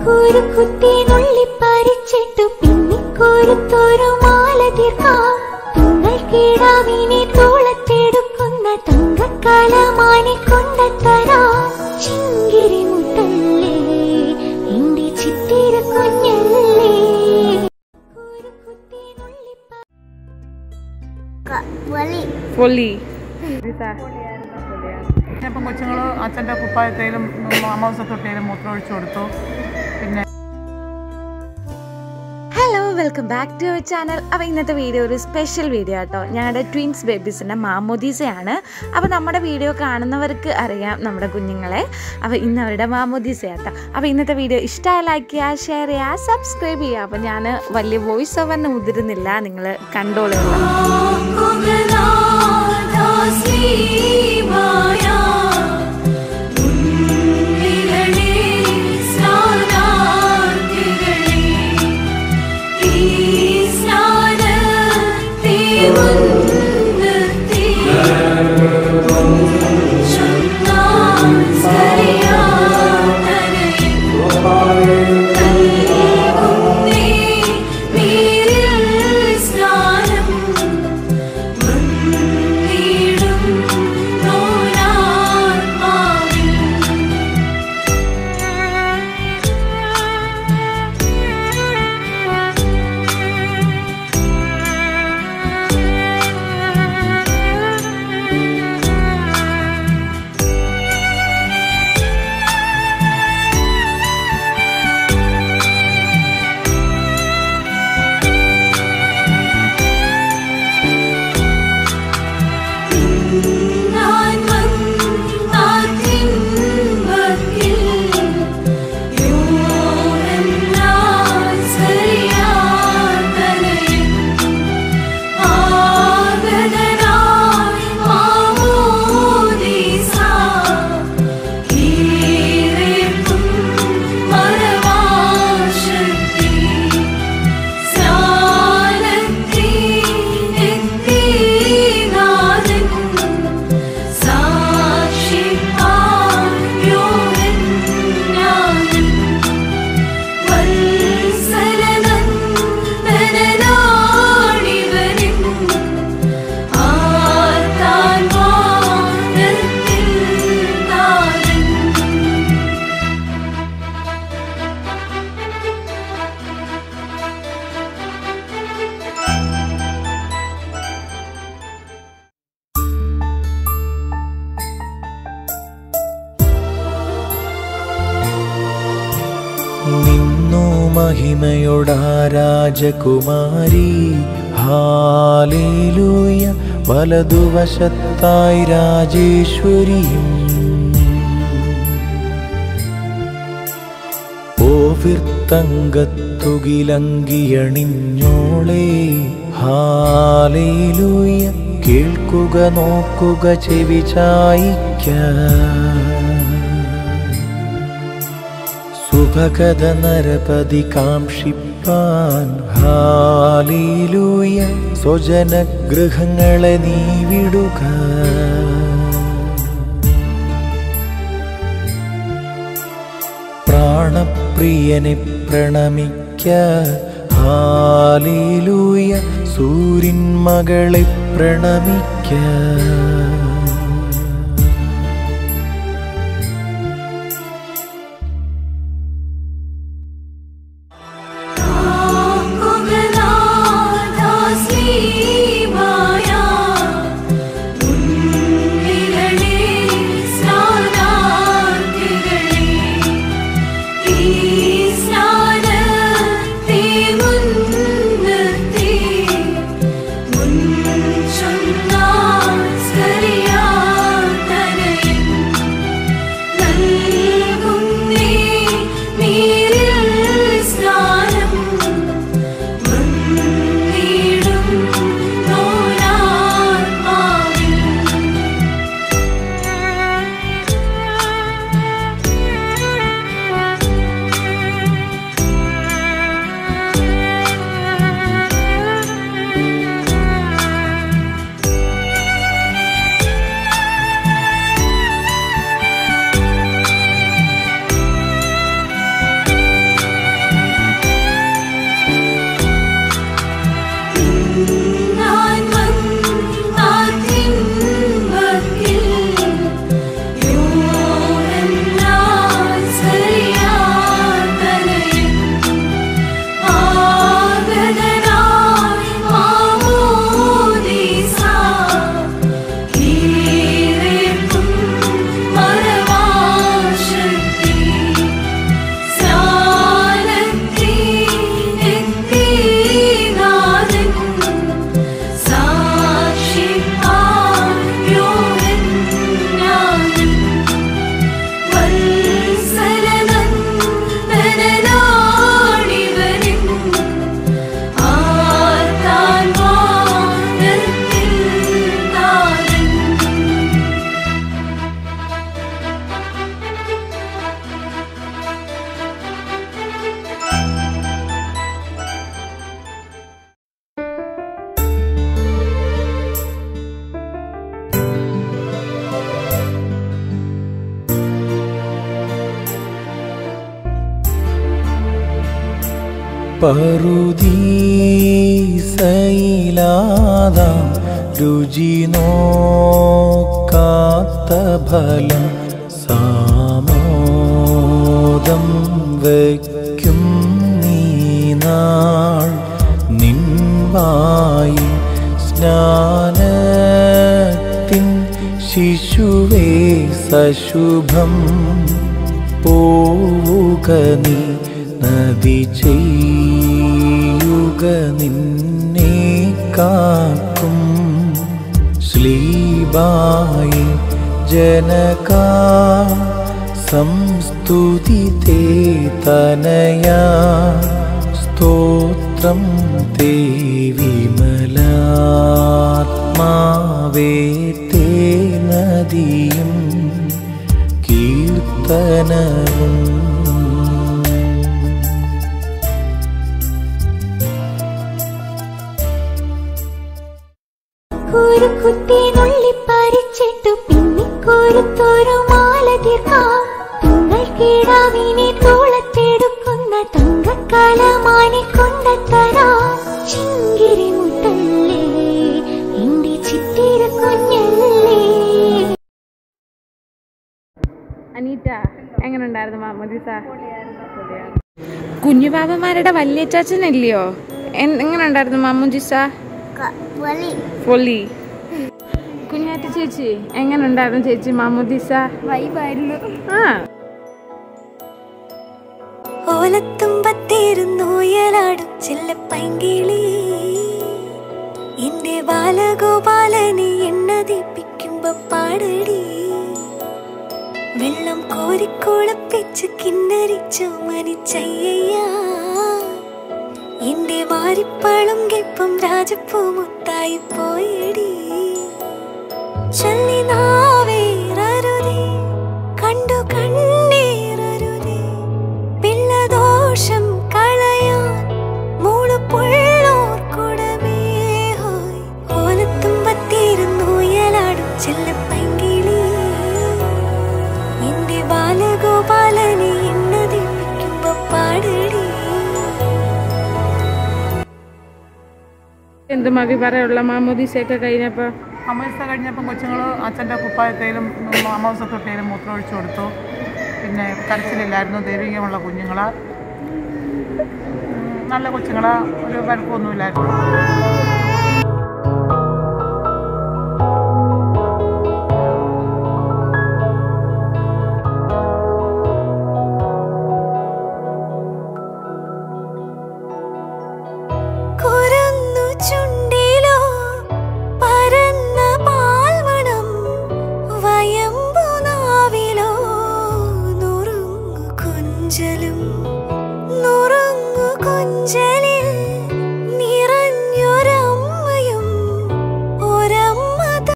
കുരുക്കുത്തി നുള്ളിപ്പറിച്ചിട്ടു പിന്നിക്കൊരുത്തൊരു മാല തീർക്കാം തുങ്ങൾ കിടാവിനെ തോളത്തെടുക്കുന്ന തങ്കക്കലമാനെ കൊണ്ടത്തരാം ചിങ്കിരി മുത്തല്ലേ എന്റെ ചിത്തിര കുഞ്ഞല്ലേ കുരുക്കുത്തി നുള്ളിപ്പ വലി പൊലി അപ്പം കൊച്ചുങ്ങൾ അച്ഛൻ്റെ കുപ്പായത്തേലും മാമോസത്തൊട്ടയിലും മൂത്രം ഒഴിച്ചു കൊടുത്തു പിന്നെ hello welcome back to our channel അപ്പോൾ ഇന്നത്തെ വീഡിയോ ഒരു സ്പെഷ്യൽ വീഡിയോ ആട്ടോ ഞങ്ങളുടെ ട്വിൻസ് ബേബീസിൻ്റെ മാമോദീസയാണ് അപ്പോൾ നമ്മുടെ വീഡിയോ കാണുന്നവർക്ക് അറിയാം നമ്മുടെ കുഞ്ഞുങ്ങളെ അപ്പോൾ ഇന്ന് അവരുടെ മാമോദീസയാട്ടോ അപ്പോൾ ഇന്നത്തെ വീഡിയോ ഇഷ്ടമായി ലൈക്ക് ചെയ്യുക ഷെയർ ചെയ്യുക സബ്സ്ക്രൈബ് ചെയ്യുക അപ്പോൾ ഞാൻ വലിയ വോയിസ് ഓവറിന് മുതിരുന്നില്ല നിങ്ങൾ കണ്ടോളുക നിന്നു മഹിമയോടാ രാജകുമാരി ഹാലേലൂയ വലതുവശത്തായി രാജേശ്വരിയും ഓവിർത്തങ്കത്തുകിലങ്കിയണിഞ്ഞോളേ ഹാലേലൂയ കേൾക്കുക നോക്കുക ചെവി ചായിക്ക സുഭഗത നരപതി കാംക്ഷിപ്പാൻ ഹാലീലൂയ സ്വജനഗൃഹങ്ങളെ നീ വിടുക പ്രാണപ്രിയനെ പ്രണമിക്ക ഹാലീലൂയ സൂര്യൻ മകളെ പ്രണമിക്ക പറുദീസയിലാതാം രുചി നോക്കാത്ത ഫലം സാമോദം വയ്ക്കും നീ നാൾ നിൻവായി സ്നാനത്തിൻ ശിശുവേ സശുഭം പോവുക നീ നദി ചെയ്യുക നിന്നെ കാക്കും ശ്ലീബായി ജനകാ സംസ്തുതി തേ തനയാ സ്തോത്രം തേ വിമലാത്മാവേ തേ നദിയും കീർത്തനവും കുരുക്കുത്തിനുള്ളി പരിച്ചിട്ടു പിന്നിക്കൊരുത്തൊരു മാല തീർക്കാം തുങ്ങൾ കിടാവിനെ തോളത്തെടുക്കുന്ന തങ്കക്കലമാനെ കൊണ്ടത്തരാം ചിങ്കിരി മുത്തല്ലേ എന്റെ ചിത്തിര കുഞ്ഞല്ലേ അനീറ്റ എങ്ങനെ ഉണ്ടായിരുന്നു മാമോദിസ കുഞ്ഞുപാപന്മാരുടെ വല്യച്ചാച്ചനല്ലയോ എങ്ങനെ ഉണ്ടായിരുന്നു മാമോദിസ പൊളി കുഞ്ഞാറ്റ ചേച്ചി എങ്ങനെ ഉണ്ടായിരുന്നു ചേച്ചി മാമോദിസ വൈബായിരുന്നു ആ ഓലത്തുമ്പത്തേരുന്നോയലാടും ചെല്ലപ്പൈങ്കിളി എന്റെ ബാലഗോപാലനെ എണ്ണതിപ്പിക്കുമ്പോ പാടടി വെള്ളം കോരിക്കുളപ്പിച്ച് കിന്നരിച്ചു മനിച്ചയ്യ എന്റെ മാരിപ്പാളും കെപ്പം രാജപ്പൂ മുത്തായി പോയടി ചൊല്ലി നാവേറരുതേ കണ്ടു കണ്ണീറരുതേ പിള്ളദോഷം കളയാൻ മൂളുപുള്ളോർ കുടമേ ഹോയ് ഓലത്തുമ്പത്തിരുന്നുയലാടും ചെല്ലപ്പൈങ്കിളി എന്റെ ബാലഗോപാലനെ എണ്ണതിപ്പിക്കുമ്പോ പാടടി എന്ത് മതി പറയാനുള്ള മാമോദിസയൊക്കെ കഴിഞ്ഞപ്പോ അമോസ കഴിഞ്ഞപ്പം കൊച്ചുങ്ങൾ അച്ഛൻ്റെ കുപ്പായത്തേലും അമോസത്തൊട്ടയിലും മൂത്രമൊഴിച്ചു കൊടുത്തു പിന്നെ കരച്ചിലില്ലായിരുന്നു ദൈവികമുള്ള കുഞ്ഞുങ്ങളാ ഉം, നല്ല കൊച്ചുങ്ങളാ ഒരു വഴക്കൊന്നുമില്ലായിരുന്നു കുരന്നു ചുണ്ടിലോ പരന്ന പാൽമണം വയമ്പു നാവിലോ നുറുങ്ങു കൊഞ്ചലും